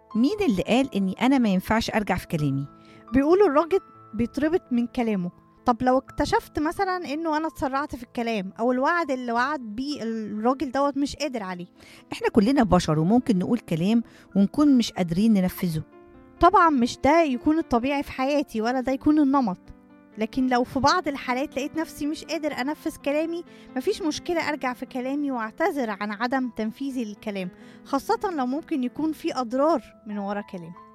مين اللي قال اني انا ما ينفعش ارجع في كلامي بيقولوا الراجل بيتربط من كلامه طب لو اكتشفت مثلا انه انا اتسرعت في الكلام او الوعد اللي وعد بيه الراجل دوت مش قادر عليه احنا كلنا بشر وممكن نقول كلام ونكون مش قادرين ننفذه طبعا مش ده يكون الطبيعي في حياتي ولا ده يكون النمط لكن لو في بعض الحالات لقيت نفسي مش قادر انفذ كلامي مفيش مشكله ارجع في كلامي واعتذر عن عدم تنفيذي للكلام خاصه لو ممكن يكون في اضرار من ورا كلامي